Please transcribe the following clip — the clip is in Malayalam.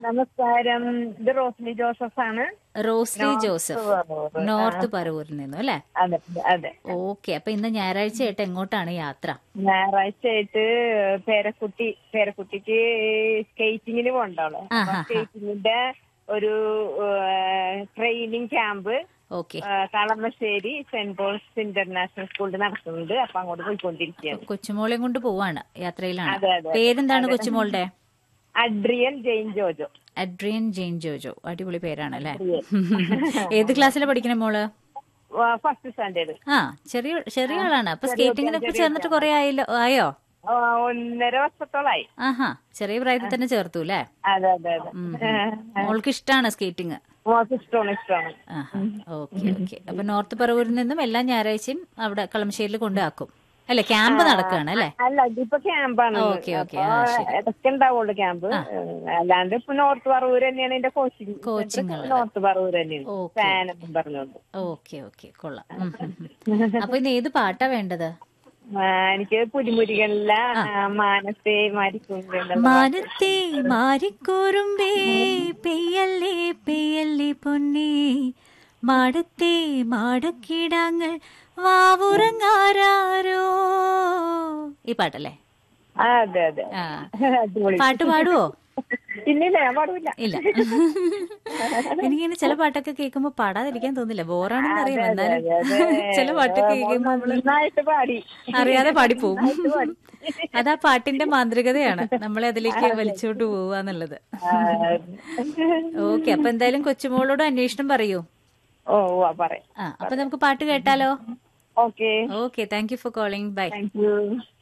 നമസ്കാരം ഇത് റോസ്ലി ജോസഫ് ആണ് റോസ്ലി ജോസഫ് പറവൂർ. നോർത്ത് പറവൂരിൽ നിന്നും അല്ലേ അതെ അതെ ഓക്കെ അപ്പൊ ഇന്ന് ഞായറാഴ്ച ആയിട്ട് എങ്ങോട്ടാണ് യാത്ര ഞായറാഴ്ച ആയിട്ട് പേരക്കുട്ടി പേരക്കുട്ടിക്ക് സ്കേറ്റിങ്ങിന് പോകണ്ടോളൂ ആഹാ. സ്കേറ്റിങ്ങിന്റെ ഒരു training camp okay Kalamassery saint Paul's international സ്കൂളിൽ നടക്കുന്നുണ്ട് അപ്പൊ അങ്ങോട്ട് പോയിക്കൊണ്ടിരിക്കുകയാണ് കൊച്ചുമോളെയും കൊണ്ട് പോവാണ് യാത്രയിലാണ് അതെ, അതെ. പേരെന്താണ് കൊച്ചുമോളുടെ Adrian Jain Jojo Adrian Jain Jojo അടിപൊളി പേരാണ് അല്ലേ ഏത് ക്ലാസ്സിലാണ് പഠിക്കണ മോള് ഫസ്റ്റ് സ്റ്റാൻഡേർഡ് ആ ചെറിയ ചെറിയ ആളാണ് അപ്പൊ സ്കേറ്റിങ്ങിനൊക്കെ ചേർന്നിട്ട് കുറെ ആയല്ലോ ആയോ ഒന്നര വർഷത്തോളായി ആഹാ ചെറിയ പ്രായത്തിൽ തന്നെ ചേർത്തു അല്ലേ അതെ അതെ അതെ മോൾക്ക് ഇഷ്ടമാണ് സ്കേറ്റിംഗ് മോൾക്ക് ഇഷ്ടമാണ് ഇഷ്ടമാണ് ആഹാ ഓക്കെ ഓക്കെ അപ്പൊ നോർത്ത് പറവൂരിൽ നിന്നും എല്ലാ ഞായറാഴ്ചയും അവിടെ കളമശ്ശേരിയിൽ കൊണ്ടാക്കും അല്ലെ ക്യാമ്പ് നടക്കുകയാണ് അല്ലേ അല്ല ഇതിപ്പോ ക്യാമ്പാണ് ഓക്കെ, ഓക്കെ. അപ്പൊ ആ, ശരി. ഇടയ്ക്ക് ഉണ്ടാവുള്ളൂ ക്യാമ്പ് അല്ലാണ്ട് ഇപ്പൊ നോർത്ത് പറവൂർ തന്നെയാണ് എന്റെ കോച്ചിങ് കോച്ചിങ് ഉള്ളത്. നോർത്ത് പറവൂർ തന്നെയാണ് ഓക്കെ. ഫാനെന്നും പറഞ്ഞോണ്ട് ഓക്കെ ഓക്കെ കൊള്ളാം ഉം, ഉം, ഉം. അപ്പൊ ഇന്ന് ഏത് പാട്ടാ വേണ്ടത് ആ, എനിക്ക് പുലിമുരികളിലെ ആ, മാനത്തെ മാരിക്കും മാനത്തെ മാറിക്കോറുമ്പേ പെയ്യല്ലേ പെയ്യല്ലേ പൊന്നേ മാടത്തെ മാടക്കിടാങ്ങൾ വാവുറങ്ങാരോ ഈ പാട്ടല്ലേ അതെ അതെ ആ അടിപൊളി പാട്ട് പാടുവോ ഇല്ലില്ല ഞാൻ പാടില്ല ഇല്ല എനിക്കിങ്ങനെ ചില പാട്ടൊക്കെ കേൾക്കുമ്പോ പാടാതിരിക്കാൻ തോന്നില്ല ബോറാണെന്ന് അറിയാം എന്നാലും ചില പാട്ടൊക്കെ കേൾക്കുമ്പോ നമ്മള് നന്നായിട്ട് പാടി അറിയാതെ പാടിപ്പോവും അതാ പാട്ടിന്റെ മാന്ത്രികതയാണ് നമ്മളെ അതിലേക്ക് വലിച്ചോണ്ട് പോവുക എന്നുള്ളത് ആ, ഓക്കെ അപ്പൊ എന്തായാലും കൊച്ചുമോളോട് അന്വേഷണം പറയൂ ഓ ആ, പറയാം ആ അപ്പൊ നമുക്ക് പാട്ട് കേട്ടാലോ okay okay thank you for calling bye thank U